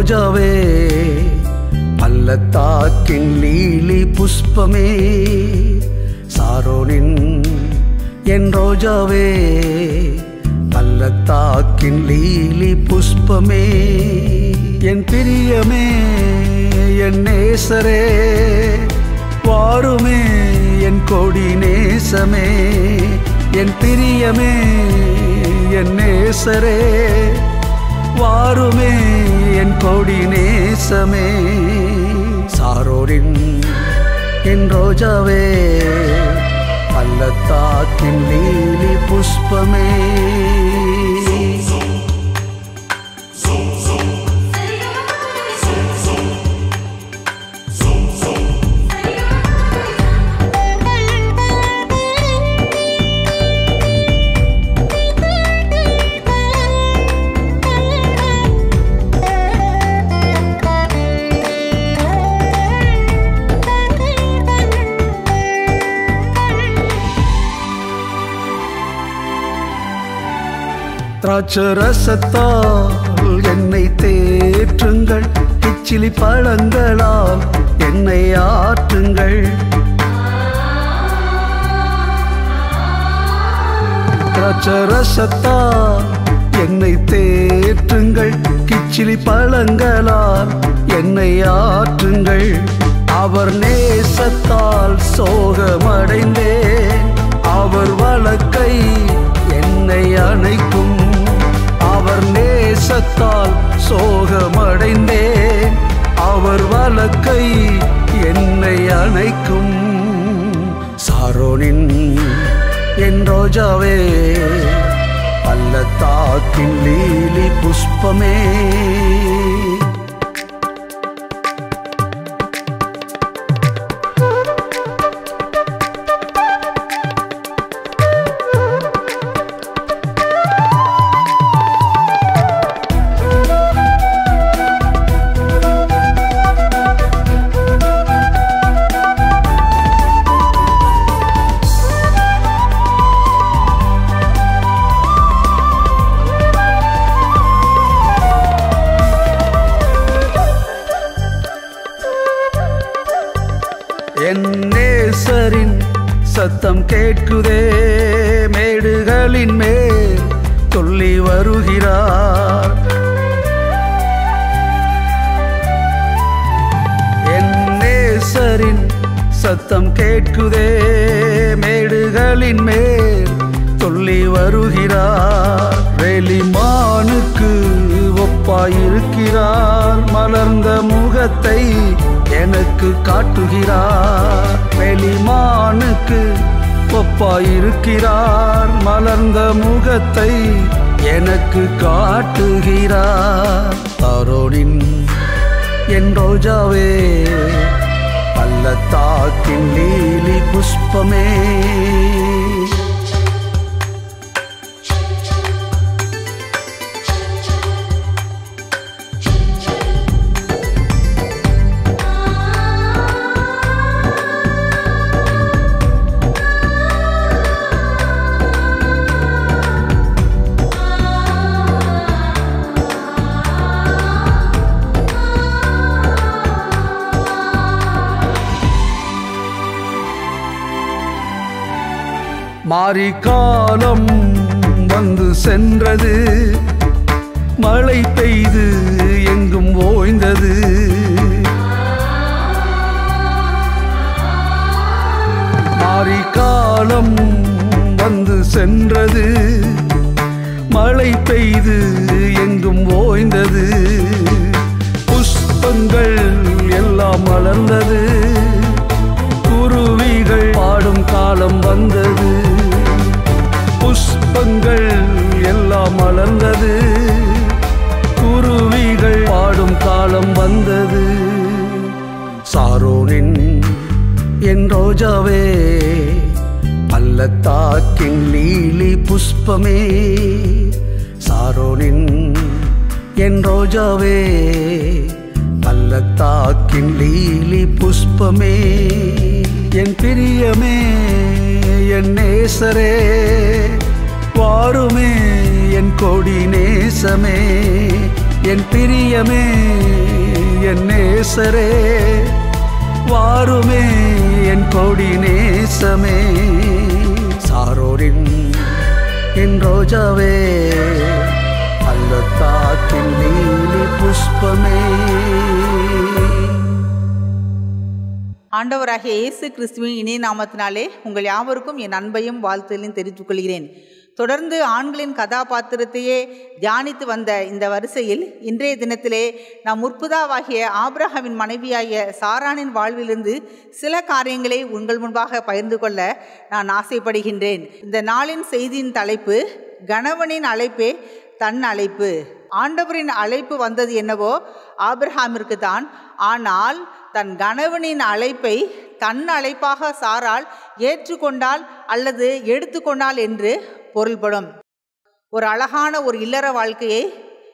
ரோஜாவே பள்ளத்தாக்கின் லீலி புஷ்பமே சாரோனின் என் ரோஜாவே பள்ளத்தாக்கின் லீலி புஷ்பமே என் பிரியமே என் நேசரே வாருமே என் கொடி நேசமே என் பிரியமே என் நேசரே வாருமே என் கொடி நேசமே சாரோரின் என் ரோஜாவே பள்ளத்தாக்கின் லீலி புஷ்பமே திராட்சரசத்தால் என்னை தேற்றுங்கள் கிச்சிலி பழங்களால் என்னை ஆற்றுங்கள் திராட்சரசத்தால் என்னை தேற்றுங்கள் கிச்சிலி பழங்களால் என்னை ஆற்றுங்கள் அவர் நேசத்தால் சோகமடைந்தேன் அவர் வழக்கை என்னை அணைக்கும் அவர் நேசத்தால் சோகமடைந்தேன் அவர் வழக்கை என்னை அணைக்கும் சாரோனின் என் ரோஜாவே பள்ளத்தாக்கின் லீலி புஷ்பமே என் நேசரின் சத்தம் கேட்குதே மேடுகளின் மேல் சொல்லி வருகிறார் என் நேசரின் சத்தம் கேட்குதே மேடுகளின் மேல் சொல்லி வருகிறார் வெளிமானுக்கு ஒப்பாயிருக்கிறார் மலர்ந்த முகத்தை எனக்கு காட்டுகிறார் வெளிமானுக்கு ஒப்பாயிருக்கிறார் மலர்ந்த முகத்தை எனக்கு காட்டுகிறார் தரோனின் என் ரோஜாவே பள்ளத்தாக்கின் லீலி புஷ்பமே மாரி காலம் வந்து சென்றது மழை பெய்து எங்கும் ஓய்ந்தது மாரி காலம் வந்து சென்றது மழை பெய்து எங்கும் ஓய்ந்தது புஷ்பங்கள் எல்லாம் மலர்ந்தது குருவிகள் பாடும் காலம் வந்தது புஷ்பங்கள் எல்லாம் மலர்ந்தது குருவிகள் பாடும் காலம் வந்தது சாரோனின் என் ரோஜாவே பள்ளத்தாக்கின் லீலி புஷ்பமே சாரோனின் என் ரோஜாவே பள்ளத்தாக்கின் லீலி புஷ்பமே என் பிரியமே என் நேசரே வாருமே என் கொடி நேசமே என் பிரியமே என் நேசரே வாருமே என் கொடி நேசமே சாரோரின் என் ரோஜாவே பள்ளத்தாக்கின் நீலி புஷ்பமே ஆண்டவராகிய இயேசு கிறிஸ்துவின் இணைய நாமத்தினாலே உங்கள் யாவருக்கும் என் அன்பையும் வாழ்த்துதலையும் தெரிவித்துக் கொள்கிறேன் தொடர்ந்து ஆண்களின் கதாபாத்திரத்தையே தியானித்து வந்த இந்த வரிசையில் இன்றைய தினத்திலே நாம் முற்புதாவாகிய ஆபிரகாமின் மனைவியாகிய சாரானின் வாழ்விலிருந்து சில காரியங்களை உங்கள் முன்பாக பகிர்ந்து கொள்ள நான் ஆசைப்படுகின்றேன் இந்த நாளின் செய்தியின் தலைப்பு கணவனின் அழைப்பே தன் அழைப்பு ஆண்டவரின் அழைப்பு வந்தது என்னவோ ஆபிரஹாமிற்கு தான் ஆனால் தன் கணவனின் அழைப்பை தன் அழைப்பாக சாரால் ஏற்றுக்கொண்டால் அல்லது எடுத்துக்கொண்டால் என்று பொருள்படும் ஒரு அழகான ஒரு இல்லற வாழ்க்கையை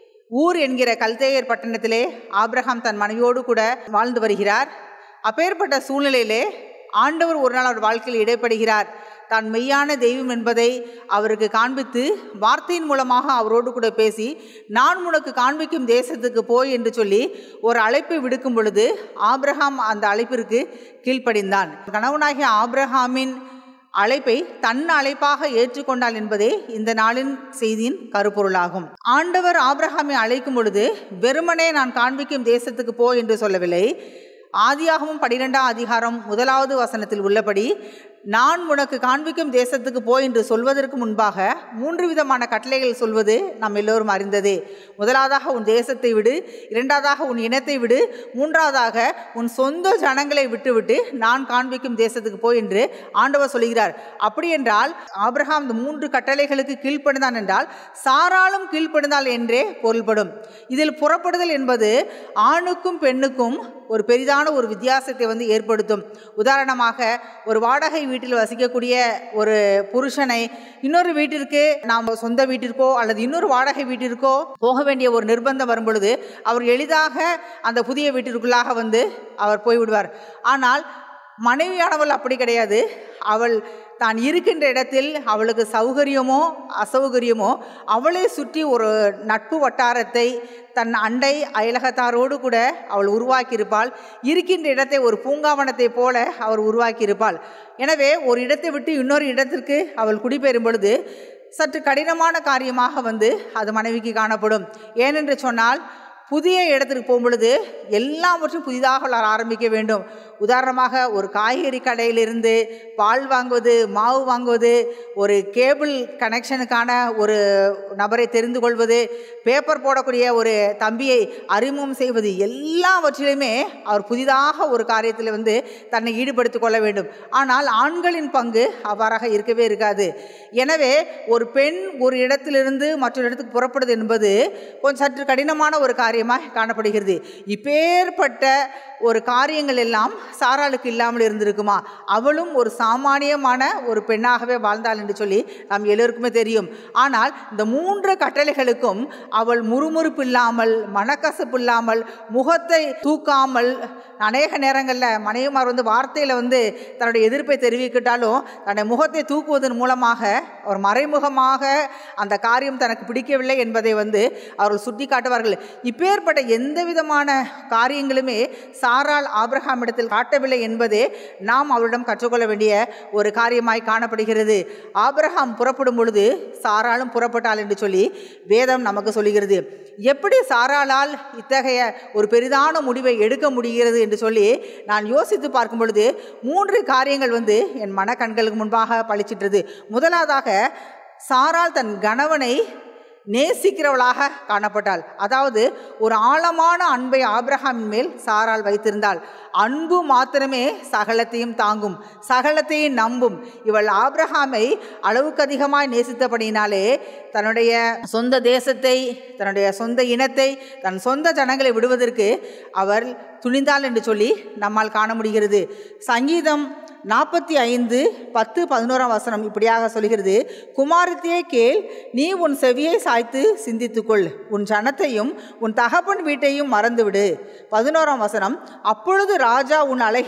ஊர் என்கிற கல்தேயர் பட்டணத்திலே ஆபிரகாம் தன் மனைவியோடு கூட வாழ்ந்து வருகிறார் அப்பேற்பட்ட சூழ்நிலையிலே ஆண்டவர் ஒரு நாள் அவர் வாழ்க்கையில் இடைப்படுகிறார் தான் மெய்யான தெய்வம் என்பதை அவருக்கு காண்பித்து வார்த்தையின் மூலமாக அவரோடு கூட பேசி நான் உனக்கு காண்பிக்கும் தேசத்துக்கு போய் என்று சொல்லி ஒரு அழைப்பை விடுக்கும் பொழுது ஆபிரகாம் அந்த அழைப்பிற்கு கீழ்ப்படிந்தான் கணவனாகிய ஆபிரகாமின் அழைப்பை தன் அழைப்பாக ஏற்றுக்கொண்டாள் என்பதே இந்த நாளின் செய்தியின் கருப்பொருளாகும் ஆண்டவர் ஆபிரகாமை அழைக்கும் பொழுது வெறுமனே நான் காண்பிக்கும் தேசத்துக்கு போ என்று சொல்லவில்லை ஆதியாகமும் பனிரெண்டாம் அதிகாரம் முதலாவது வசனத்தில் உள்ளபடி நான் உனக்கு காண்பிக்கும் தேசத்துக்கு போ என்று சொல்வதற்கு முன்பாக மூன்று விதமான கட்டளைகள் சொல்வது நாம் எல்லோரும் அறிந்ததே முதலாவதாக உன் தேசத்தை விடு இரண்டாவதாக உன் இனத்தை விடு மூன்றாவதாக உன் சொந்த ஜனங்களை விட்டுவிட்டு நான் காண்பிக்கும் தேசத்துக்கு போ என்று ஆண்டவர் சொல்கிறார் அப்படி என்றால் ஆபிரகாம் இந்த மூன்று கட்டளைகளுக்கு கீழ்ப்படுந்தான் என்றால் சாராலும் கீழ்ப்படுந்தால் என்றே பொருள்படும் இதில் புறப்படுதல் என்பது ஆணுக்கும் பெண்ணுக்கும் ஒரு பெரிதான ஒரு வித்தியாசத்தை வந்து ஏற்படுத்தும் உதாரணமாக ஒரு வாடகை வீட்டில் வசிக்கக்கூடிய ஒரு புருஷனை இன்னொரு வீட்டிற்கு நாம் சொந்த வீட்டிற்கோ அல்லது இன்னொரு வாடகை வீட்டிற்கோ போக வேண்டிய ஒரு நிர்பந்தம் வரும் பொழுது அவர் எளிதாக அந்த புதிய வீட்டிற்குள்ளாக வந்து அவர் போய்விடுவார் ஆனால் மனைவியானவள் அப்படி கிடையாது அவள் தான் இருக்கின்ற இடத்தில் அவளுக்கு சௌகரியமோ அசௌகரியமோ அவளை சுற்றி ஒரு நட்பு வட்டாரத்தை தன் அண்டை அயலகத்தாரோடு கூட அவள் உருவாக்கியிருப்பாள் இருக்கின்ற இடத்தை ஒரு பூங்காவனத்தை போல அவர் உருவாக்கியிருப்பாள் எனவே ஒரு இடத்தை விட்டு இன்னொரு இடத்திற்கு அவள் குடிபெயரும் பொழுது சற்று கடினமான காரியமாக வந்து அது மனைவிக்கு காணப்படும் ஏனென்று சொன்னால் புதிய இடத்திற்கு போகும்பொழுது எல்லாவற்றையும் புதிதாக அவள் ஆரம்பிக்க வேண்டும் உதாரணமாக ஒரு காய்கறி கடையிலிருந்து பால் வாங்குவது மாவு வாங்குவது ஒரு கேபிள் கனெக்ஷனுக்கான ஒரு நபரை தெரிந்து கொள்வது பேப்பர் போடக்கூடிய ஒரு தம்பியை அறிமுகம் செய்வது எல்லாவற்றிலுமே அவர் புதிதாக ஒரு காரியத்தில் வந்து தன்னை ஈடுபடுத்திக் கொள்ள வேண்டும் ஆனால் ஆண்களின் பங்கு அவ்வாறாக இருக்கவே இருக்காது எனவே ஒரு பெண் ஒரு இடத்திலிருந்து மற்றொரு இடத்துக்கு புறப்படுது என்பது கொஞ்சம் சற்று கடினமான ஒரு காரியமாக காணப்படுகிறது இப்பேற்பட்ட ஒரு காரியங்கள் எல்லாம் சாராளுக்கு இல்லாமல் இருந்திருக்குமா அவளும் ஒரு சாமானியமான ஒரு பெண்ணாகவே வாழ்ந்தாள் என்று சொல்லி நாம் எல்லோருக்குமே தெரியும் ஆனால் இந்த மூன்று கட்டளைகளுக்கும் அவள் முறுமுறுப்பு இல்லாமல் மனக்கசப்பு இல்லாமல் முகத்தை தூக்காமல் அநேக நேரங்களில் மனைவிமார் வந்து வார்த்தையில் வந்து தன்னுடைய எதிர்ப்பை தெரிவிக்கிட்டாலும் தன்னுடைய முகத்தை தூக்குவதன் மூலமாக அவர் மறைமுகமாக அந்த காரியம் தனக்கு பிடிக்கவில்லை என்பதை வந்து அவர்கள் சுட்டி காட்டுவார்கள் இப்பேற்பட்ட எந்த விதமான காரியங்களுமே சாரால் ஆபிரகாம் இடத்தில் காட்டவில்லை என்பதே நாம் அவரிடம் கற்றுக்கொள்ள வேண்டிய ஒரு காரியமாய் காணப்படுகிறது ஆபிரகாம் புறப்படும் பொழுது சாராலும் புறப்பட்டாள் என்று சொல்லி வேதம் நமக்கு சொல்லுகிறது எப்படி சாராளால் இத்தகைய ஒரு பெரிதான முடிவை எடுக்க முடிகிறது என்று சொல்லி நான் யோசித்து பார்க்கும் பொழுது மூன்று காரியங்கள் வந்து என் மனக்கண்களுக்கு முன்பாக பளிச்சிட்டது முதலாவதாக சாரால் தன் கணவனை நேசிக்கிறவளாக காணப்பட்டாள் அதாவது ஒரு ஆழமான அன்பை ஆபிரகாமின் மேல் சாரால் வைத்திருந்தாள் அன்பு மாத்திரமே சகலத்தையும் தாங்கும் சகலத்தையும் நம்பும் இவள் ஆபிரகாமை அளவுக்கு அதிகமாய் நேசித்தபடியினாலே தன்னுடைய சொந்த தேசத்தை தன்னுடைய சொந்த இனத்தை தன் சொந்த ஜனங்களை விடுவதற்கு அவர் துணிந்தாள் என்று சொல்லி நம்மால் காண முடிகிறது சங்கீதம் நாற்பத்தி ஐந்து பத்து பதினோராம் வசனம் இப்படியாக சொல்கிறது குமாரத்தியே கேள் நீ உன் செவியை சாய்த்து சிந்தித்துக்கொள் உன் ஜனத்தையும் உன் தகப்பன் வீட்டையும் மறந்துவிடு பதினோராம் வசனம் அப்பொழுது ராஜா உன் அழகில்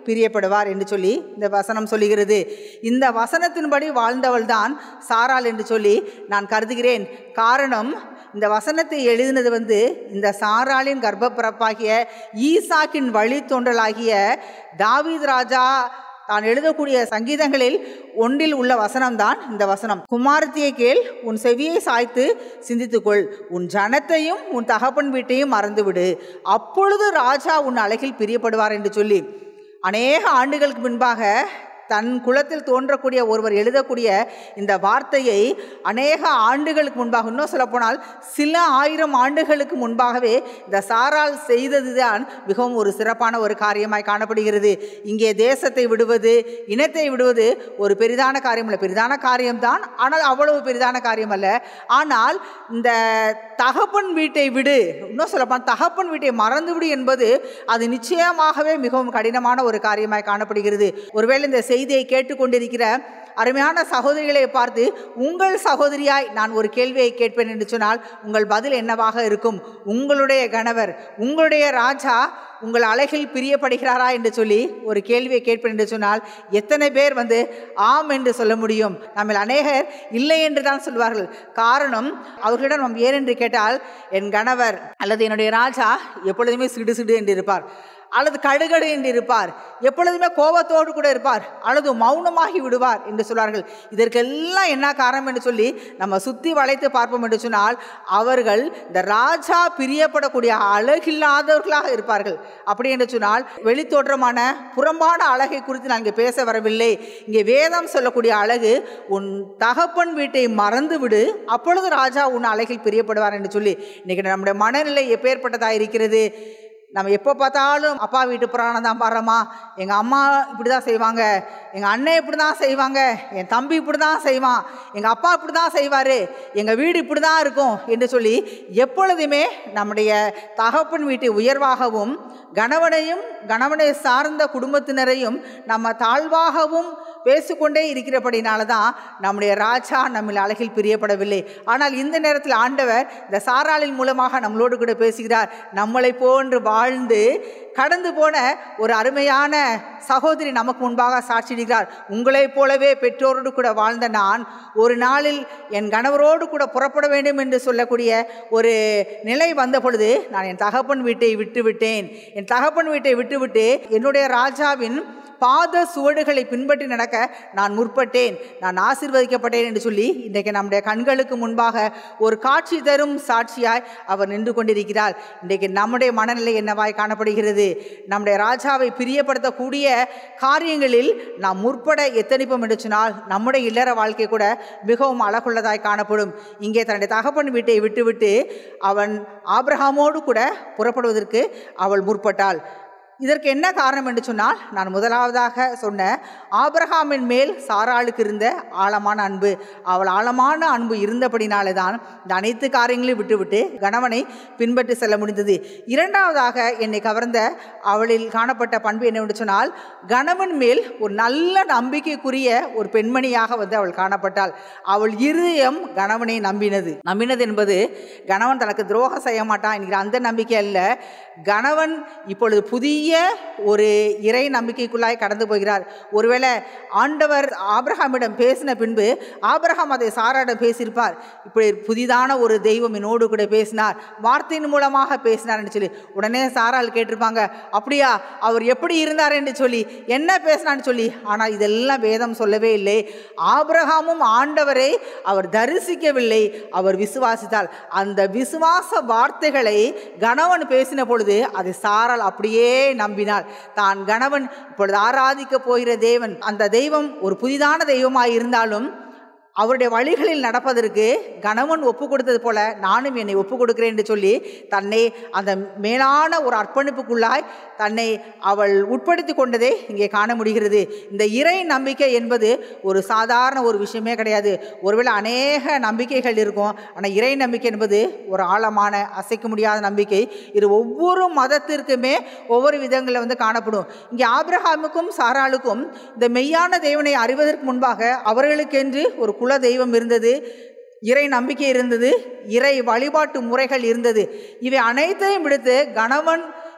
பிரியப்படுவார் என்று சொல்லி இந்த வசனம் சொல்லுகிறது இந்த வசனத்தின்படி வாழ்ந்தவள் தான் சாராள் என்று சொல்லி நான் கருதுகிறேன் காரணம் இந்த வசனத்தை எழுதினது வந்து இந்த சாராளின் கர்ப்பப்பிறப்பாகிய ஈசாக்கின் வழித்தோன்றலாகிய தாவீது ராஜா தான் எழுதக்கூடிய சங்கீதங்களில் ஒன்றில் உள்ள வசனம்தான் இந்த வசனம் குமாரத்தியை கேள் உன் செவியை சாய்த்து சிந்தித்துக்கொள் உன் ஜனத்தையும் உன் தகப்பன் வீட்டையும் மறந்துவிடு அப்பொழுது ராஜா உன் அழகில் பிரியப்படுவார் என்று சொல்லி அநேக ஆண்டுகளுக்கு முன்பாக தன் குலத்தில் தோன்றக்கூடிய ஒருவர் எழுதக்கூடிய இந்த வார்த்தையை அநேக ஆண்டுகளுக்கு முன்பாக இன்னும் சொல்லப்போனால் சில ஆயிரம் ஆண்டுகளுக்கு முன்பாகவே இந்த சாரால் செய்ததுதான் மிகவும் ஒரு சிறப்பான ஒரு காரியமாய் காணப்படுகிறது இங்கே தேசத்தை விடுவது இனத்தை விடுவது ஒரு பெரிதான காரியம் இல்லை பெரிதான காரியம்தான் ஆனால் அவ்வளவு பெரிதான காரியம் அல்ல ஆனால் இந்த தகப்பன் வீட்டை விடு இன்னும் சொல்லப்போனால் தகப்பன் வீட்டை மறந்து விடு என்பது அது நிச்சயமாகவே மிகவும் கடினமான ஒரு காரியமாய் காணப்படுகிறது ஒருவேளை இந்த செய்தியை கேட்டுக்கொண்டிருக்கிற அருமையான சகோதரிகளை பார்த்து உங்கள் சகோதரியாய் நான் ஒரு கேள்வியை கேட்பேன் என்று சொன்னால் உங்கள் பதில் என்னவாக இருக்கும் உங்களுடைய கணவர் உங்களுடைய ராஜா உங்கள் அழகில் பிரியப்படுகிறாரா என்று சொல்லி ஒரு கேள்வியை கேட்பேன் என்று சொன்னால் எத்தனை பேர் வந்து ஆம் என்று சொல்ல முடியும் நம்ம அநேகர் இல்லை என்று தான் சொல்வார்கள் காரணம் அவர்களிடம் நாம் ஏன் என்று கேட்டால் என் கணவர் அல்லது என்னுடைய ராஜா எப்பொழுதுமே சிடு சிடு என்று இருப்பார் அல்லது கடுகடு என்று இருப்பார் எப்பொழுதுமே கோபத்தோடு கூட இருப்பார் அல்லது மௌனமாகி விடுவார் என்று சொல்வார்கள் இதற்கெல்லாம் என்ன காரணம் என்று சொல்லி நம்ம சுற்றி வளைத்து பார்ப்போம் என்று சொன்னால் அவர்கள் இந்த ராஜா பிரியப்படக்கூடிய அழகில்லாதவர்களாக இருப்பார்கள் அப்படி என்று சொன்னால் வெளித்தோற்றமான புறம்பான அழகை குறித்து நான் இங்கே பேச வரவில்லை இங்கே வேதம் சொல்லக்கூடிய அழகு உன் தகப்பன் வீட்டை மறந்து விடு அப்பொழுது ராஜா உன் அழகில் பிரியப்படுவார் என்று சொல்லி இன்னைக்கு நம்முடைய மனநிலை எப்பேற்பட்டதாக இருக்கிறது நம்ம எப்போ பார்த்தாலும் அப்பா வீட்டு புராணம் தான் பாடுறோமா எங்கள் அம்மா இப்படி தான் செய்வாங்க எங்கள் அண்ணன் இப்படி தான் செய்வாங்க என் தம்பி இப்படி தான் செய்வான் எங்கள் அப்பா இப்படி தான் செய்வார் எங்கள் வீடு இப்படி தான் இருக்கும் என்று சொல்லி எப்பொழுதுமே நம்முடைய தகப்பன் வீட்டை உயர்வாகவும் கணவனையும் கணவனை சார்ந்த குடும்பத்தினரையும் நம்ம தாழ்வாகவும் பேசிக்கொண்டே இருக்கிறபடினால தான் நம்முடைய ராஜா நம்மில் அழகில் பிரியப்படவில்லை ஆனால் இந்த நேரத்தில் ஆண்டவர் இந்த சாராளின் மூலமாக நம்மளோடு கூட பேசுகிறார் நம்மளை போன்று வாழ்ந்து கடந்து போன ஒரு அருமையான சகோதரி நமக்கு முன்பாக சாட்சிடுகிறார் உங்களைப் போலவே பெற்றோரோடு கூட வாழ்ந்த நான் ஒரு நாளில் என் கணவரோடு கூட புறப்பட வேண்டும் என்று சொல்லக்கூடிய ஒரு நிலை வந்த பொழுது நான் என் தகப்பன் வீட்டை விட்டு விட்டேன் என் தகப்பன் வீட்டை விட்டுவிட்டு என்னுடைய ராஜாவின் பாத சுவடுகளை பின்பற்றி நடக்க நான் முற்பட்டேன் நான் ஆசீர்வதிக்கப்பட்டேன் என்று சொல்லி இன்றைக்கு நம்முடைய கண்களுக்கு முன்பாக ஒரு காட்சி தரும் சாட்சியாய் அவர் நின்று கொண்டிருக்கிறார் இன்றைக்கு நம்முடைய மனநிலை என்னவாய் காணப்படுகிறது நம்முடைய ராஜாவை பிரியப்படுத்தக்கூடிய காரியங்களில் நாம் முற்பட எத்தனிப்போம் என்று சொன்னால் நம்முடைய இல்லற வாழ்க்கை கூட மிகவும் அழகுள்ளதாய் காணப்படும் இங்கே தன்னுடைய தகப்பன் வீட்டை விட்டுவிட்டு அவன் ஆபிரகாமோடு கூட புறப்படுவதற்கு அவள் முற்பட்டாள் இதற்கு என்ன காரணம் என்று சொன்னால் நான் முதலாவதாக சொன்ன ஆபிரகாமின் மேல் சாராளுக்கு இருந்த ஆழமான அன்பு அவள் ஆழமான அன்பு இருந்தபடினாலே தான் இந்த அனைத்து காரியங்களையும் விட்டுவிட்டு கணவனை பின்பற்றி செல்ல முடிந்தது இரண்டாவதாக என்னை கவர்ந்த அவளில் காணப்பட்ட பண்பு என்னவென்று சொன்னால் கணவன் மேல் ஒரு நல்ல நம்பிக்கைக்குரிய ஒரு பெண்மணியாக வந்து அவள் காணப்பட்டாள் அவள் இருதயம் கணவனை நம்பினது நம்பினது என்பது கணவன் தனக்கு துரோகம் செய்ய மாட்டான் என்கிற அந்த நம்பிக்கை அல்ல கணவன் இப்பொழுது புதிய ஒரு இறை நம்பிக்கைக்குள்ளாய் கடந்து போகிறார் ஒருவேளை ஆண்டவர் ஆபிரகாமிடம் பேசின பின்பு ஆபிரகாம் அதை சாராடம் பேசியிருப்பார் இப்படி புதிதான ஒரு தெய்வம் என்னோடு கூட பேசினார் வார்த்தையின் மூலமாக பேசினார் என்று சொல்லி உடனே சாரால் கேட்டிருப்பாங்க அப்படியா அவர் எப்படி இருந்தார் என்று சொல்லி என்ன பேசினான்னு சொல்லி ஆனால் இதெல்லாம் வேதம் சொல்லவே இல்லை ஆபிரகாமும் ஆண்டவரை அவர் தரிசிக்கவில்லை அவர் விசுவாசித்தால் அந்த விசுவாச வார்த்தைகளை கணவன் பேசின பொழுது அதை சாரால் அப்படியே நம்பினாள் தான் கணவன் இப்பொழுது ஆராதிக்க போகிற தேவன் அந்த தெய்வம் ஒரு புதிதான தெய்வமாய் இருந்தாலும் அவருடைய வழிகளில் நடப்பதற்கு கணவன் ஒப்பு கொடுத்தது போல நானும் என்னை ஒப்பு கொடுக்கிறேன் என்று சொல்லி தன்னை அந்த மேலான ஒரு அர்ப்பணிப்புக்குள்ளாய் தன்னை அவள் உட்படுத்தி கொண்டதை இங்கே காண முடிகிறது இந்த இறை நம்பிக்கை என்பது ஒரு சாதாரண ஒரு விஷயமே கிடையாது ஒருவேளை அநேக நம்பிக்கைகள் இருக்கும் ஆனால் இறை நம்பிக்கை என்பது ஒரு ஆழமான அசைக்க முடியாத நம்பிக்கை இது ஒவ்வொரு மதத்திற்குமே ஒவ்வொரு விதங்களில் வந்து காணப்படும் இங்கே ஆபிரஹாமுக்கும் சாராளுக்கும் இந்த மெய்யான தேவனை அறிவதற்கு முன்பாக அவர்களுக்கென்று ஒரு குல தெய்வம் இருந்தது இறை நம்பிக்கை இருந்தது இறை வழிபாட்டு முறைகள் இருந்தது இவை அனைத்தையும் விடுத்து கணவன்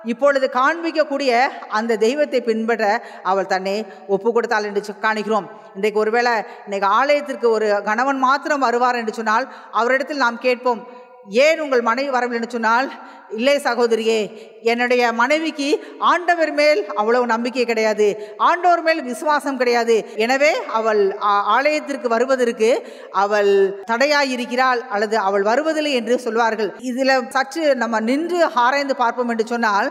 இப்பொழுது காண்பிக்கக்கூடிய அந்த தெய்வத்தை பின்பற்ற அவள் தன்னை ஒப்பு கொடுத்தாள் என்று சொ- காணுகிறோம் இன்றைக்கு ஒருவேளை இன்னைக்கு ஆலயத்திற்கு ஒரு கணவன் மாத்திரம் வருவார் என்று சொன்னால் அவரிடத்தில் நாம் கேட்போம் ஏன் உங்கள் மனைவி வரவில்லை என்று சொன்னால் இல்லை சகோதரியே என்னுடைய மனைவிக்கு ஆண்டவர் மேல் அவ்வளவு நம்பிக்கை கிடையாது ஆண்டவர் மேல் விசுவாசம் கிடையாது எனவே அவள் ஆ- ஆலயத்திற்கு வருவதற்கு அவள் தடையாயிருக்கிறாள் அல்லது அவள் வருவதில்லை என்று சொல்வார்கள் இதில் சற்று நம்ம நின்று ஆராய்ந்து பார்ப்போம் என்று சொன்னால்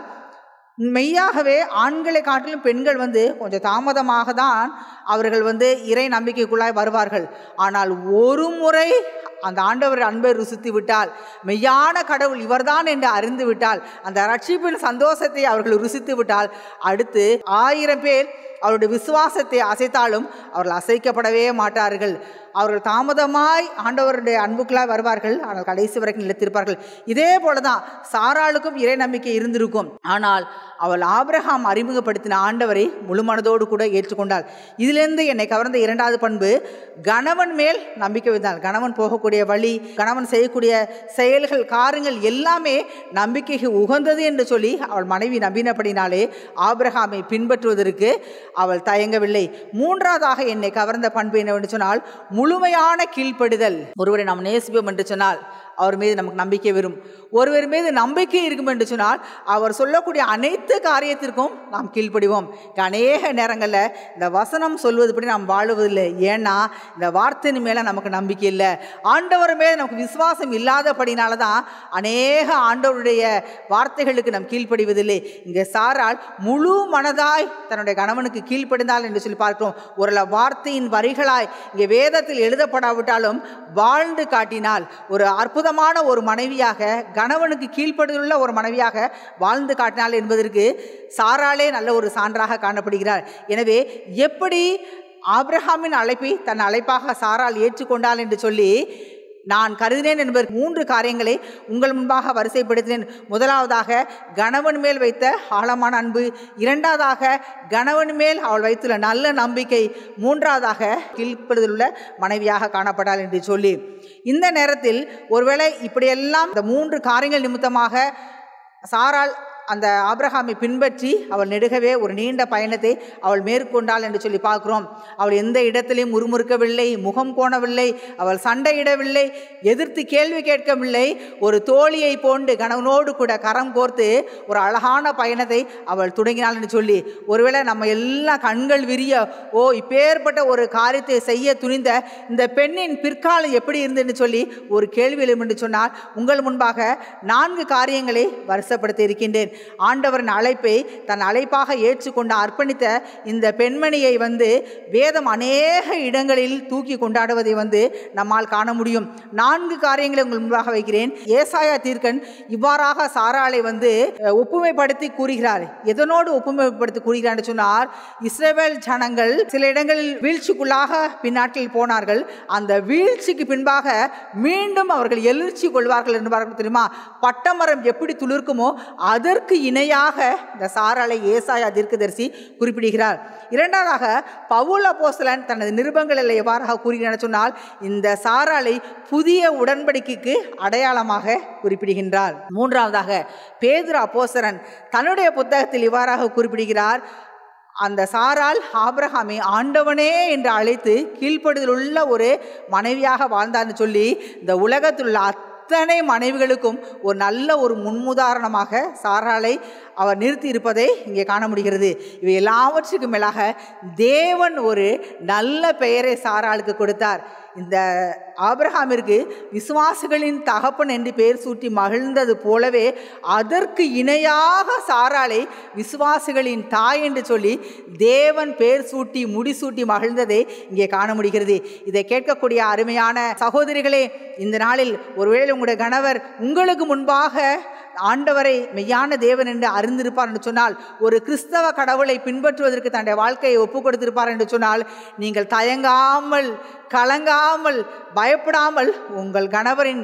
மெய்யாகவே ஆண்களை காட்டிலும் பெண்கள் வந்து கொஞ்சம் தாமதமாக தான் அவர்கள் வந்து இறை நம்பிக்கைக்குள்ளாய் வருவார்கள் ஆனால் ஒரு முறை அந்த ஆண்டவர் அன்பை ருசித்து விட்டால் மெய்யான கடவுள் இவர்தான் என்று அறிந்து விட்டால் அந்த ரட்சிப்பின் சந்தோஷத்தை அவர்கள் ருசித்து விட்டால் அடுத்து ஆயிரம் பேர் அவருடைய விசுவாசத்தை அசைத்தாலும் அவர்கள் அசைக்கப்படவே மாட்டார்கள் அவர்கள் தாமதமாய் ஆண்டவருடைய அன்புக்குள்ளாய் வருவார்கள் ஆனால் கடைசி வரைக்கும் நிலைத்திருப்பார்கள் இதே போல தான் சாராளுக்கும் இறை நம்பிக்கை இருந்திருக்கும் ஆனால் அவள் ஆபிரகாம் அறிமுகப்படுத்தின ஆண்டவரை முழு மனதோடு கூட ஏற்றுக்கொண்டாள் இதிலிருந்து என்னை கவர்ந்த இரண்டாவது பண்பு கணவன் மேல் நம்பிக்கை வைத்தாள் கணவன் போகக்கூடிய வழி கணவன் செய்யக்கூடிய செயல்கள் காரியங்கள் எல்லாமே நம்பிக்கைக்கு உகந்தது என்று சொல்லி அவள் மனைவி நம்பினபடினாலே ஆபிரகாமை பின்பற்றுவதற்கு அவள் தயங்கவில்லை மூன்றாவதாக என்னை கவர்ந்த பண்பு என்னவென்று சொன்னால் முழுமையான கீழ்ப்படிதல் ஒருவரை நாம் நேசிப்போம் என்று சொன்னால் அவர் மீது நமக்கு நம்பிக்கை வரும் ஒருவர் மீது நம்பிக்கை இருக்கும் என்று சொன்னால் அவர் சொல்லக்கூடிய அனைத்து காரியத்திற்கும் நாம் கீழ்ப்படிவோம் இங்க அநேக நேரங்களில் இந்த வசனம் சொல்வதுபடி நாம் வாழுவதில்லை ஏன்னா இந்த வார்த்தையின் மேலே நமக்கு நம்பிக்கை இல்லை ஆண்டவர் மேலே நமக்கு விசுவாசம் இல்லாதபடினால தான் அநேக ஆண்டவருடைய வார்த்தைகளுக்கு நாம் கீழ்ப்படிவதில்லை இங்கே சாரால் முழு மனதாய் தன்னுடைய கணவனுக்கு கீழ்ப்படிந்தாள் என்று சொல்லி பார்க்கிறோம் ஒரு வார்த்தையின் வரிகளாய் இங்கே வேதத்தில் எழுதப்படாவிட்டாலும் வாழ்ந்து காட்டினால் ஒரு அற்புதமான ஒரு மனைவியாக கணவனுக்கு கீழ்ப்படுதலுள்ள ஒரு மனைவியாக வாழ்ந்து காட்டினாள் என்பதற்கு சாராலே நல்ல ஒரு சான்றாக காணப்படுகிறார் எனவே எப்படி ஆபிரகாமின் அழைப்பை தன் அழைப்பாக சாரால் ஏற்றுக்கொண்டாள் என்று சொல்லி நான் கருதினேன் என்பது மூன்று காரியங்களை உங்கள் முன்பாக வரிசைப்படுத்தினேன் முதலாவதாக கணவன் மேல் வைத்த ஆழமான அன்பு இரண்டாவதாக கணவன் மேல் அவள் வைத்துள்ள நல்ல நம்பிக்கை மூன்றாவதாக கீழ்ப்படுதலுள்ள மனைவியாக காணப்படாள் என்று சொல்லி இந்த நேரத்தில் ஒருவேளை இப்படியெல்லாம் இந்த மூன்று காரியங்கள் நிமித்தமாக சாராள் அந்த ஆபிரகாமை பின்பற்றி அவள் நெடுகவே ஒரு நீண்ட பயணத்தை அவள் மேற்கொண்டாள் என்று சொல்லி பார்க்கிறோம் அவள் எந்த இடத்திலையும் முறுமுறுக்கவில்லை முகம் கோணவில்லை அவள் சண்டையிடவில்லை எதிர்த்து கேள்வி கேட்கவில்லை ஒரு தோழியை போன்று கணவனோடு கூட கரம் கோர்த்து ஒரு அழகான பயணத்தை அவள் தொடங்கினாள் என்று சொல்லி ஒருவேளை நம்ம எல்லா கண்கள் விரிய ஓ இப்பேற்பட்ட ஒரு காரியத்தை செய்ய துணிந்த இந்த பெண்ணின் பிற்காலம் எப்படி இருந்ததுன்னு சொல்லி ஒரு கேள்வி எழும் என்று சொன்னால் உங்கள் முன்பாக நான்கு காரியங்களை வருஷப்படுத்தி இருக்கின்றேன் ஆண்டவரின் அழைப்பை தன் அழைப்பாக ஏற்றுக்கொண்டு அர்ப்பணித்த இந்த பெண்மணியை வந்து வேதம் அநேக இடங்களில் தூக்கி கொண்டாடுவதை வந்து நம்மால் காண முடியும் நான்கு காரியங்களை உங்கள் முன்பாக வைக்கிறேன் ஏசாயா தீர்க்கன் இவ்வாறாக சாராளை வந்து அஹ், ஒப்புமைப்படுத்தி கூறுகிறார் எதனோடு ஒப்புமைப்படுத்தி கூறுகிறார் என்று சொன்னார் இஸ்ரேல் ஜனங்கள் சில இடங்களில் வீழ்ச்சிக்குள்ளாக பின்னாட்களில் போனார்கள் அந்த வீழ்ச்சிக்கு பின்பாக மீண்டும் அவர்கள் எழுச்சி கொள்வார்கள் என்பார்கள் தெரியுமா பட்டமரம் எப்படி துளிர்க்குமோ அதற்கு இணையாக இந்த சாராளை ஏசாயா தீர்க்கதரிசி குறிப்பிடுகிறார் இரண்டாவதாக பவுல் அப்போஸ்தலன் தனது நிருபங்களில் எவ்வாறாக கூறுகிறார் சொன்னால் இந்த சாராளை புதிய உடன்படிக்கைக்கு அடையாளமாக குறிப்பிடுகின்றார் மூன்றாவதாக பேதுரு அப்போஸ்தலன் தன்னுடைய புத்தகத்தில் இவ்வாறாக குறிப்பிடுகிறார் அந்த சாரால் ஆபிரகாமை ஆண்டவனே என்று அழைத்து கீழ்ப்படுதலுள்ள ஒரு மனைவியாக வாழ்ந்தான்னு சொல்லி இந்த உலகத்தில் உள்ள அத்தனை மனைவிகளுக்கும் ஒரு நல்ல ஒரு முன்முதாரணமாக சாராளை அவர் நிறுத்தி இருப்பதை இங்கே காண முடிகிறது இவை எல்லாவற்றுக்கும் மேலாக தேவன் ஒரு நல்ல பெயரை சாராளுக்கு கொடுத்தார் இந்த ஆபிரகாமிற்கு விசுவாசிகளின் தகப்பன் என்று பெயர் சூட்டி மகிழ்ந்தது போலவே அதற்கு இணையாக சாராளை விசுவாசிகளின் தாய் என்று சொல்லி தேவன் பெயர் சூட்டி முடிசூட்டி மகிழ்ந்ததை இங்கே காண முடிகிறது இதை கேட்கக்கூடிய அருமையான சகோதரிகளே இந்த நாளில் ஒருவேளை உங்களுடைய கணவர் உங்களுக்கு முன்பாக ஆண்டவரை மெய்யான தேவன் என்று அறிந்திருப்பார் என்று சொன்னால் ஒரு கிறிஸ்தவ கடவுளை பின்பற்றுவதற்கு தன்னுடைய வாழ்க்கையை ஒப்பு கொடுத்திருப்பார் என்று சொன்னால் நீங்கள் தயங்காமல் கலங்காமல் பயப்படாமல் உங்கள் கணவரின்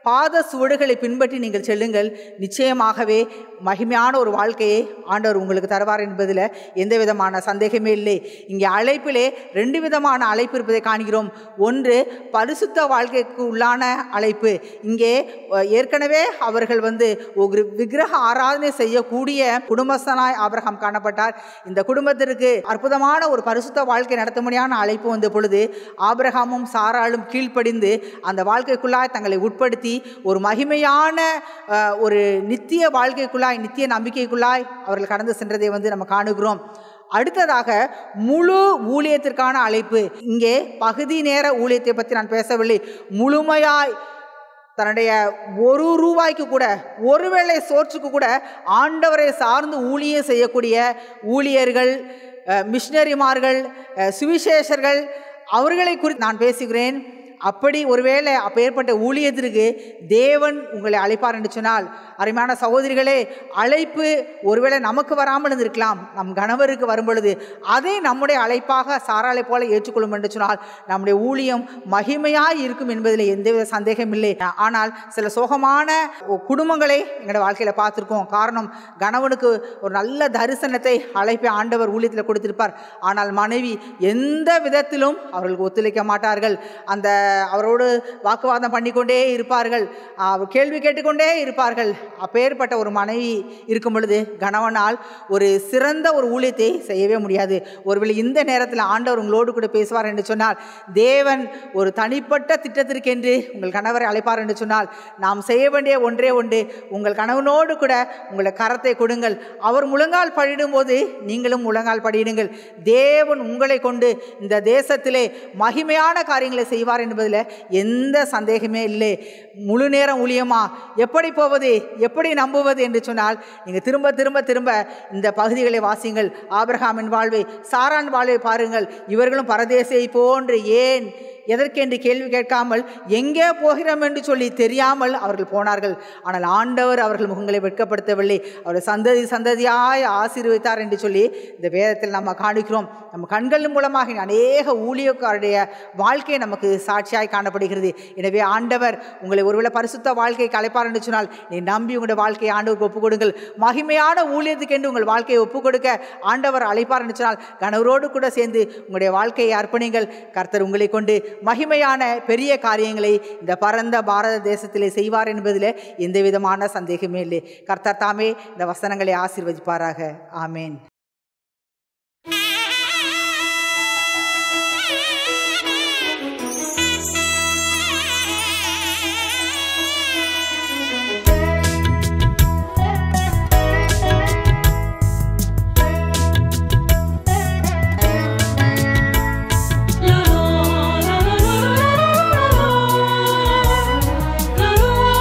பாத சுவடுகளை பின்பற்றி நீங்கள் செல்லுங்கள் நிச்சயமாகவே மகிமையான ஒரு வாழ்க்கையை ஆண்டவர் உங்களுக்கு தருவார் என்பதில் எந்த விதமான சந்தேகமே இல்லை இங்கே அழைப்பிலே ரெண்டு விதமான அழைப்பு இருப்பதை காண்கிறோம் ஒன்று பரிசுத்த வாழ்க்கைக்கு உள்ளான அழைப்பு இங்கே அஹ், ஏற்கனவே அவர்கள் வந்து ஒரு விக்கிரக ஆராதனை செய்யக்கூடிய குடும்பஸ்தனாய் ஆபிரகாம் காணப்பட்டார் இந்த குடும்பத்திற்கு அற்புதமான ஒரு பரிசுத்த வாழ்க்கை நடத்தும்படியான அழைப்பு வந்த பொழுது ஆபிரகாமும் சாராளும் கீழ்ப்படிந்து அந்த வாழ்க்கைக்குள்ளாய் தங்களை உட்படுத்தி ஒரு மகிமையான அஹ், ஒரு நித்திய வாழ்க்கைக்குள்ளாய் நித்திய நம்பிக்கைக்குள்ளாய் அவர்கள் கடந்து சென்றதை வந்து நம்ம காணுகிறோம் அடுத்ததாக முழு ஊழியத்திற்கான அழைப்பு இங்கே பகுதி நேர ஊழியத்தை பற்றி நான் பேசவில்லை முழுமையாய் தன்னுடைய ஒரு ரூபாய்க்கு கூட ஒருவேளை சோற்றுக்கு கூட ஆண்டவரை சார்ந்து ஊழியம் செய்யக்கூடிய ஊழியர்கள் அஹ், மிஷினரிமார்கள் அஹ், சுவிசேஷர்கள் அவர்களை குறித்து நான் பேசுகிறேன் அப்படி ஒருவேளை அப்பேற்பட்ட ஊழியத்திற்கு தேவன் உங்களை அழைப்பார் என்று சொன்னால் அருமையான சகோதரிகளே அழைப்பு ஒருவேளை நமக்கு வராமல் இருந்திருக்கலாம் நம் கணவருக்கு வரும் பொழுது அதை நம்முடைய அழைப்பாக சாராளை போல ஏற்றுக்கொள்ளும் என்று சொன்னால் நம்முடைய ஊழியம் மகிமையாய் இருக்கும் என்பதில் எந்தவித சந்தேகம் இல்லை ஆனால் சில சோகமான குடும்பங்களை எங்களுடைய வாழ்க்கையில் பார்த்துருக்கோம் காரணம் கணவனுக்கு ஒரு நல்ல தரிசனத்தை அழைப்பை ஆண்டவர் ஊழியத்தில் கொடுத்திருப்பார் ஆனால் மனைவி எந்த விதத்திலும் அவர்களுக்கு ஒத்துழைக்க மாட்டார்கள் அந்த அவரோடு வாக்குவாதம் பண்ணிக்கொண்டே இருப்பார்கள் அவர் கேள்வி கேட்டுக்கொண்டே இருப்பார்கள் அப்பேற்பட்ட ஒரு மனைவி இருக்கும் பொழுது கணவனால் ஒரு சிறந்த ஒரு ஊழியத்தை செய்யவே முடியாது ஒருவேளை இந்த நேரத்தில் ஆண்டவர் உங்களோடு கூட பேசுவார் என்று சொன்னால் தேவன் ஒரு தனிப்பட்ட திட்டத்திற்கென்று உங்கள் கணவரை அழைப்பார் என்று சொன்னால் நாம் செய்ய வேண்டிய ஒன்றே ஒன்று உங்கள் கணவனோடு கூட உங்களை கரத்தை கொடுங்கள் அவர் முழங்கால் படிடும்போது நீங்களும் முழங்கால் படியிடுங்கள் தேவன் உங்களை கொண்டு இந்த தேசத்திலே மகிமையான காரியங்களை செய்வார் என்பதில் எந்த சந்தேகமே இல்லை முழு நேரம் ஊழியமா எப்படி போவது எப்படி நம்புவது என்று சொன்னால் நீங்கள் திரும்ப திரும்ப திரும்ப இந்த பகுதிகளை வாசியுங்கள் ஆபிரகாமின் வாழ்வை சாரான் வாழ்வை பாருங்கள் இவர்களும் பரதேசியை போன்று ஏன் எதற்கென்று கேள்வி கேட்காமல் எங்கே போகிறோம் என்று சொல்லி தெரியாமல் அவர்கள் போனார்கள் ஆனால் ஆண்டவர் அவர்கள் முகங்களை வெட்கப்படுத்தவில்லை அவர்கள் சந்ததி சந்ததியாய் ஆசீர்வதித்தார் என்று சொல்லி இந்த வேதத்தில் நம்ம காணிக்கிறோம் நம்ம கண்கள் மூலமாக அநேக ஊழியக்காருடைய வாழ்க்கை நமக்கு சாட்சியாய் காணப்படுகிறது எனவே ஆண்டவர் உங்களை ஒருவேளை பரிசுத்த வாழ்க்கைக்கு அழைப்பார் என்று சொன்னால் நீ நம்பி உங்களுடைய வாழ்க்கையை ஆண்டவருக்கு ஒப்புக் கொடுங்கள் மகிமையான ஊழியத்துக்கென்று உங்கள் வாழ்க்கையை ஒப்புக் கொடுக்க ஆண்டவர் அழைப்பார் என்று சொன்னால் கணவரோடு கூட சேர்ந்து உங்களுடைய வாழ்க்கையை அர்ப்பணிங்கள் கர்த்தர் உங்களை கொண்டு மகிமையான பெரிய காரியங்களை இந்த பரந்த பாரத தேசத்திலே செய்வார் என்பதில் எந்த விதமான சந்தேகமே இல்லை கர்த்தர் தாமே இந்த வசனங்களை ஆசீர்வதிப்பாராக ஆமேன்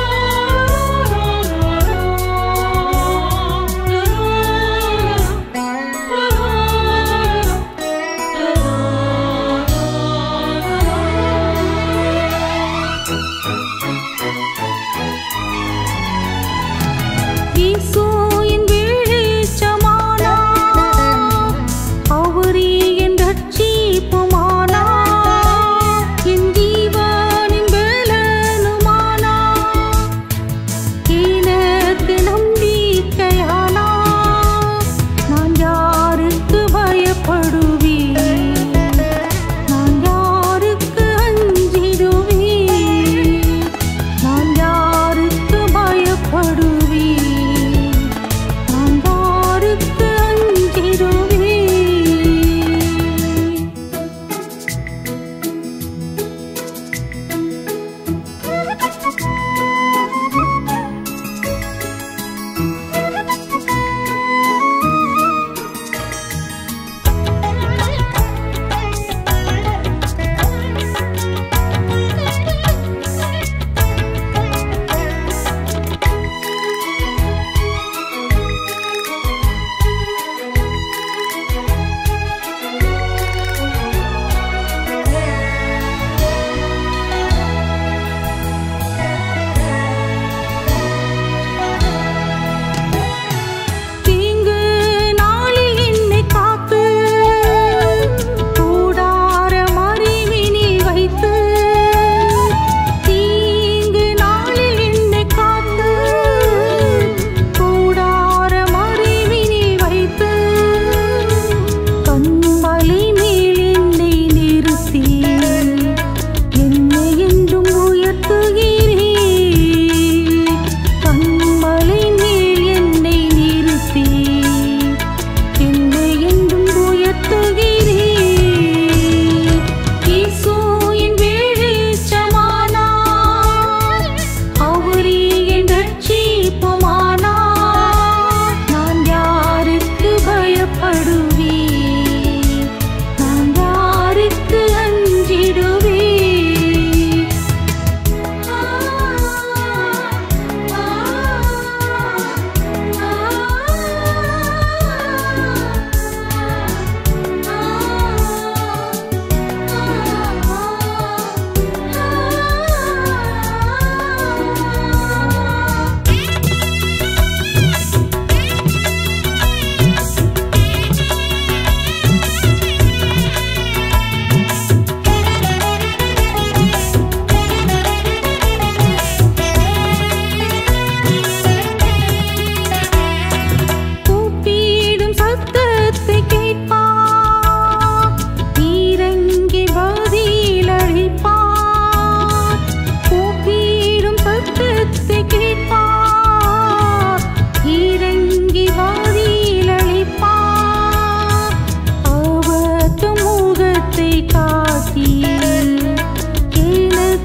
La la la la la la la la la la la la la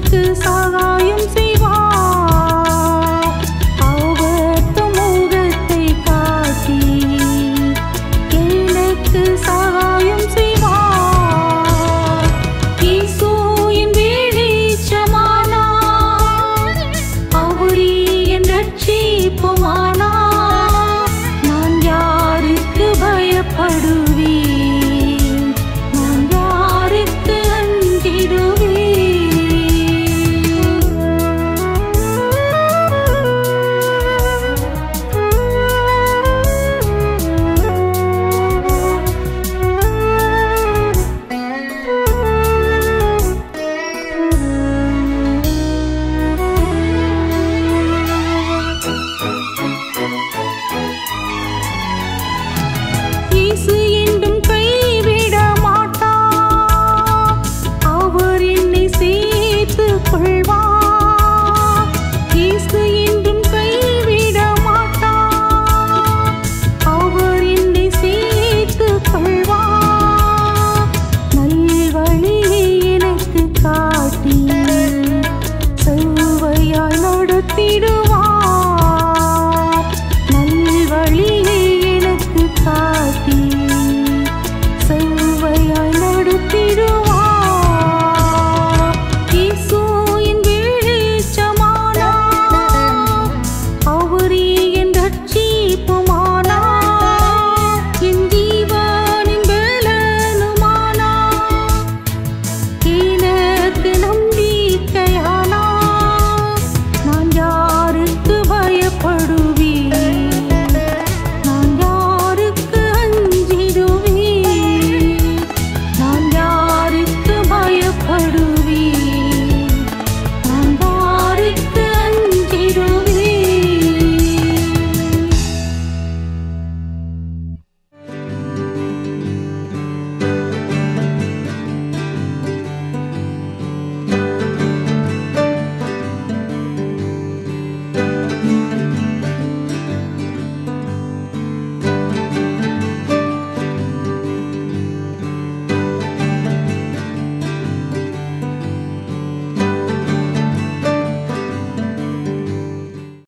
எனக்கு சகாயம் செய்